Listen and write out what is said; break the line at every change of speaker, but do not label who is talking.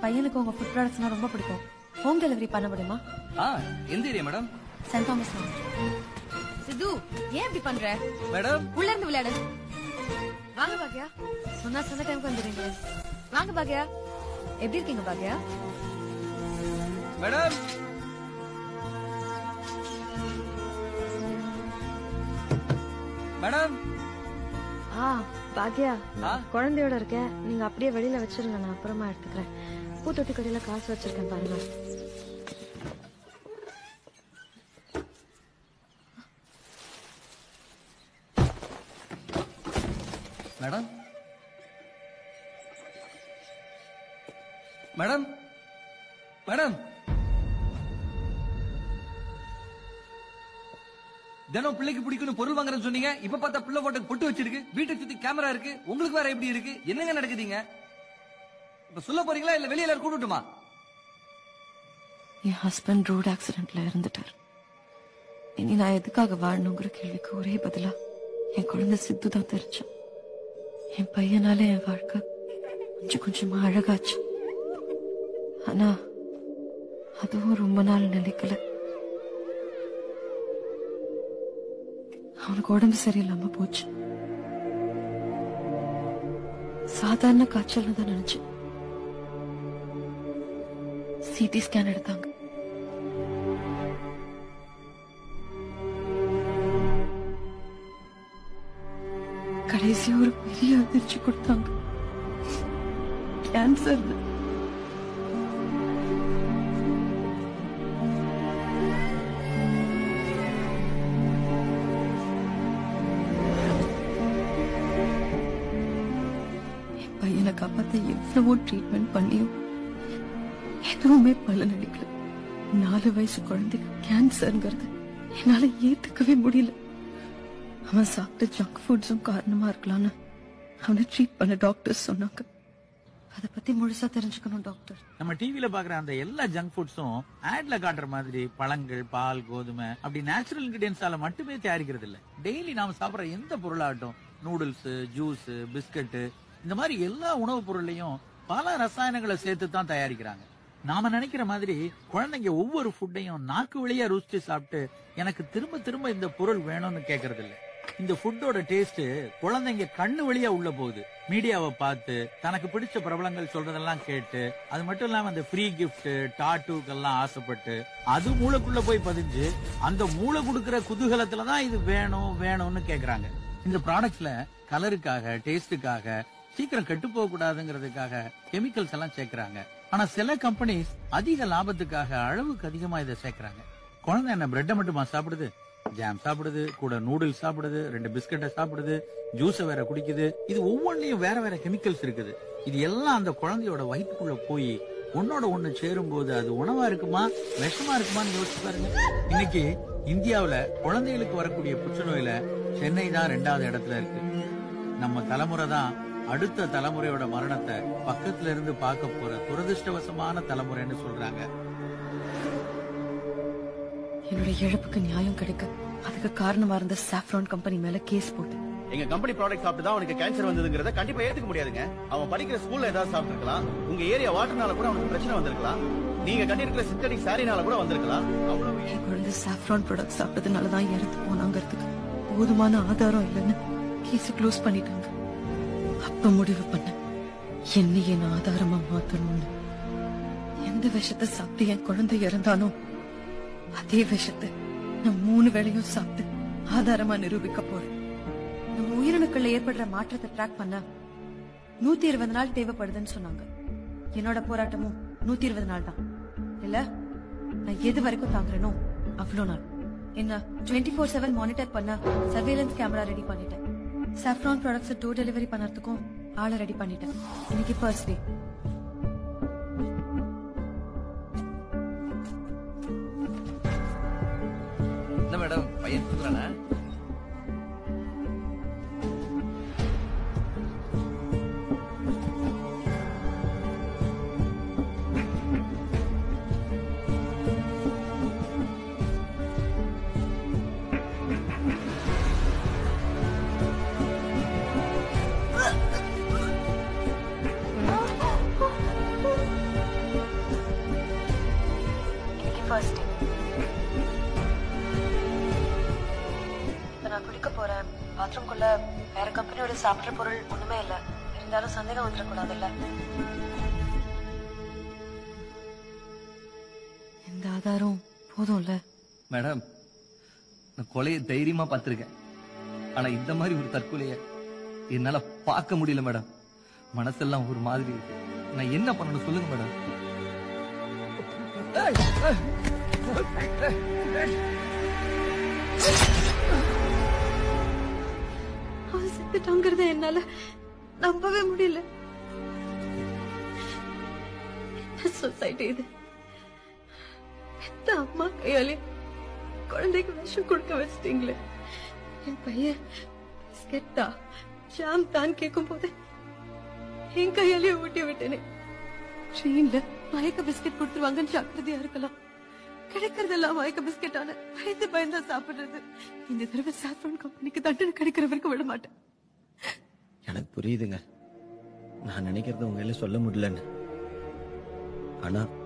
பையனுக்கு உங்க ஃபுட் ப்ராடக்ட்ஸ்னா ரொம்ப பிடிக்கும் ஹோம் டெலிவரி பண்ண முடியுமா
ஆ எந்த ஏரியா மேடம்
சென்ட் தாமஸ் சித்து ஏன் இப்படி பண்ற
மேடம்
உள்ள இருந்து விளையாடு வாங்க பாக்கியா சொன்னா சொன்ன டைம்க்கு வந்துடுறீங்க வாங்க பாக்கியா எப்படி இருக்கீங்க பாக்கியா
மேடம் மேடம்
ஆ பாக்கியா
ஆ?
குழந்தையோட இருக்கேன் நீங்க அப்படியே வெளியில வச்சிருங்க நான் அப்புறமா எடுத்துக்கிறேன் பூத்தொட்டி கடையில காசு வச்சிருக்கேன் பாருங்க
மேடம் மேடம் மேடம் தினம் பிள்ளைக்கு பிடிக்கும்னு பொருள் வாங்குறேன்னு சொன்னீங்க இப்ப பார்த்தா பிள்ளை போட்டோ பொட்டு வச்சிருக்கு வீட்டை சுத்தி கேமரா இருக்கு உங்களுக்கு வேற எப்படி இருக்கு என்னங்க நடக்குதுங்க இப்ப சொல்ல போறீங்களா இல்ல வெளியில கூட்டுமா
என் ஹஸ்பண்ட் ரோட் ஆக்சிடென்ட்ல இறந்துட்டார் இனி நான் எதுக்காக வாழணுங்கிற கேள்விக்கு ஒரே பதிலா என் குழந்தை சித்து தான் தெரிஞ்சான் என் பையனால என் வாழ்க்கை கொஞ்சம் கொஞ்சமா அழகாச்சு ஆனா அதுவும் ரொம்ப நாள் நிலைக்கல அவனுக்கு உடம்பு சரியில்லாம போச்சு சாதாரண காய்ச்சல்னு தான் நினைச்சேன் சிடி ஸ்கேன் எடுத்தாங்க கடைசி ஒரு பெரிய அதிர்ச்சி கொடுத்தாங்க கேன்சர் என் பையனை காப்பாத்த எவ்வளவோ ட்ரீட்மெண்ட் பண்ணியும் எதுவுமே பலன் அளிக்கல நாலு வயசு குழந்தைக்கு கேன்சர்ங்கிறது என்னால ஏத்துக்கவே முடியல அவன் சாப்பிட்ட ஜங்க் ஃபுட்ஸும் காரணமா இருக்கலாம்னு அவனை ட்ரீட் பண்ண டாக்டர்ஸ் சொன்னாங்க அத பத்தி முழுசா தெரிஞ்சுக்கணும் டாக்டர்
நம்ம டிவில பாக்குற அந்த எல்லா ஜங்க் ஃபுட்ஸும் ஆட்ல காட்டுற மாதிரி பழங்கள் பால் கோதுமை அப்படி நேச்சுரல் இன்கிரியன்ஸால மட்டுமே தயாரிக்கிறது இல்ல டெய்லி நாம சாப்பிடுற எந்த பொருளாகட்டும் நூடுல்ஸ் ஜூஸ் பிஸ்கட் இந்த மாதிரி எல்லா உணவுப் பொருளையும் பல ரசாயனங்களை சேர்த்து தான் தயாரிக்கிறாங்க நாம நினைக்கிற மாதிரி குழந்தைங்க ஒவ்வொரு ஃபுட்டையும் நாக்கு வழியா ருசிச்சு சாப்பிட்டு எனக்கு திரும்ப திரும்ப இந்த பொருள் வேணும்னு கேக்குறது இல்ல இந்த ஃபுட்டோட டேஸ்ட் குழந்தைங்க கண்ணு வழியா உள்ள போகுது மீடியாவை பார்த்து தனக்கு பிடிச்ச பிரபலங்கள் சொல்றதெல்லாம் கேட்டு அது மட்டும் இல்லாம அந்த ஃப்ரீ கிஃப்ட் டாட்டூக்கெல்லாம் ஆசைப்பட்டு அது மூளைக்குள்ள போய் பதிஞ்சு அந்த மூளை கொடுக்கிற குதூகலத்துல தான் இது வேணும் வேணும்னு கேக்குறாங்க இந்த ப்ராடக்ட்ஸ்ல கலருக்காக டேஸ்டுக்காக சீக்கிரம் கெட்டு போக கூடாதுங்கிறதுக்காக கெமிக்கல்ஸ் எல்லாம் சேர்க்கறாங்க ஆனா சில கம்பெனிஸ் அதிக லாபத்துக்காக அளவுக்கு அதிகமா இதை சேர்க்கறாங்க குழந்தை என்ன பிரெட்டை மட்டுமா சாப்பிடுது ஜாம் சாப்பிடுது கூட நூடுல்ஸ் சாப்பிடுது ரெண்டு பிஸ்கட்டை சாப்பிடுது ஜூஸ வேற குடிக்குது இது ஒவ்வொன்றிலையும் வேற வேற கெமிக்கல்ஸ் இருக்குது இது எல்லாம் அந்த குழந்தையோட வயிற்றுக்குள்ள போய் ஒன்னோட ஒண்ணு சேரும் போது அது உணவா இருக்குமா விஷமா இருக்குமான்னு யோசிச்சு பாருங்க இன்னைக்கு இந்தியாவுல குழந்தைகளுக்கு வரக்கூடிய புற்றுநோயில சென்னை தான் ரெண்டாவது இடத்துல இருக்கு நம்ம தலைமுறை தான் அடுத்த தலைமுறையோட மரணத்தை பக்கத்துல இருந்து பார்க்க போற துரதிருஷ்டவசமான தலைமுறைன்னு சொல்றாங்க
என்னோட இழப்புக்கு நியாயம் கிடைக்க அதுக்கு காரணமா இருந்த சாஃப்ரான் கம்பெனி மேல கேஸ் போட்டு
எங்க கம்பெனி ப்ராடக்ட் சாப்பிட்டு தான் அவனுக்கு கேன்சர் வந்ததுங்கிறத கண்டிப்பா ஏத்துக்க முடியாதுங்க அவன் படிக்கிற ஸ்கூல்ல ஏதாவது சாப்பிட்டுருக்கலாம் உங்க ஏரியா வாட்டர்னால கூட அவனுக்கு பிரச்சனை வந்திருக்கலாம் நீங்க கட்டியிருக்கிற சிந்தடிக் சாரினால கூட வந்திருக்கலாம் அவ்வளவு
என் குழந்தை சாஃப்ரான் ப்ராடக்ட் சாப்பிட்டதுனால தான் இறந்து போனாங்கிறதுக்கு போதுமான ஆதாரம் இல்லைன்னு கேஸ் க்ளோஸ் பண்ணிட்டாங்க அப்ப முடிவு பண்ணேன் என்னையே நான் ஆதாரமா மாத்தணும்னு எந்த விஷத்தை சாப்பிட்டு என் குழந்தை இறந்தானோ அதே விஷத்தை நான் மூணு வேளையும் சாப்பிட்டு ஆதாரமா நிரூபிக்க போறேன் நம்ம உயிரணுக்கள்ல ஏற்படுற மாற்றத்தை ட்ராக் பண்ண நூத்தி இருபது நாள் தேவைப்படுதுன்னு சொன்னாங்க என்னோட போராட்டமும் நூத்தி இருபது நாள் தான் இல்ல நான் எது வரைக்கும் தாங்குறேனோ அவ்வளோ நாள் என்ன டுவெண்ட்டி ஃபோர் செவன் மானிட்டர் பண்ண சர்வேலன்ஸ் கேமரா ரெடி பண்ணிட்டேன் சாஃப்ரான் ப்ராடக்ட்ஸ் டோர் டெலிவரி பண்ணறதுக்கும் ஆளை ரெடி பண்ணிட்டேன் இன்னைக்கு ஃபர்ஸ்ட் டே
என்ன மேடம் பையன் கொடுக்கலானா
ஃபர்ஸ்ட் டே இப்ப நான் குளிக்க போறேன் பாத்ரூம்குள்ள வேற கம்பெனியோட சாப்பிடுற பொருள் ஒண்ணுமே இல்ல இருந்தாலும் சந்தேகம் வந்துடக்கூடாதுல்ல இந்த ஆதாரம் போதும்ல
மேடம் நான் கொலையை தைரியமா பார்த்திருக்கேன் ஆனா இந்த மாதிரி ஒரு தற்கொலைய என்னால பார்க்க முடியல மேடம் மனசெல்லாம் ஒரு மாதிரி இருக்கு நான் என்ன பண்ணணும் சொல்லுங்க மேடம்
அவன் செத்துட்டாங்கிறத என்னால நம்பவே முடியல சொசைட்டி இது பெத்த அம்மா கையாலே குழந்தைக்கு விஷம் கொடுக்க வச்சிட்டீங்களே என் பையன் பிஸ்கெட்டா ஜாம் தான் கேட்கும் போது என் கையாலே ஊட்டி விட்டேனே ட்ரெயின்ல மயக்க பிஸ்கெட் கொடுத்துருவாங்கன்னு ஜாக்கிரதையா இருக்கலாம் கிடைக்கிறதெல்லாம் மயக்க பிஸ்கெட்டான பயந்து பயந்தா சாப்பிடுறது இந்த தடவை சாஃப்ரான் கம்பெனிக்கு தண்டனை கிடைக்கிற வரைக்கும் விட மாட்டேன்
எனக்கு புரியுதுங்க நான் நினைக்கிறத உங்களால சொல்ல முடியலன்னு ஆனா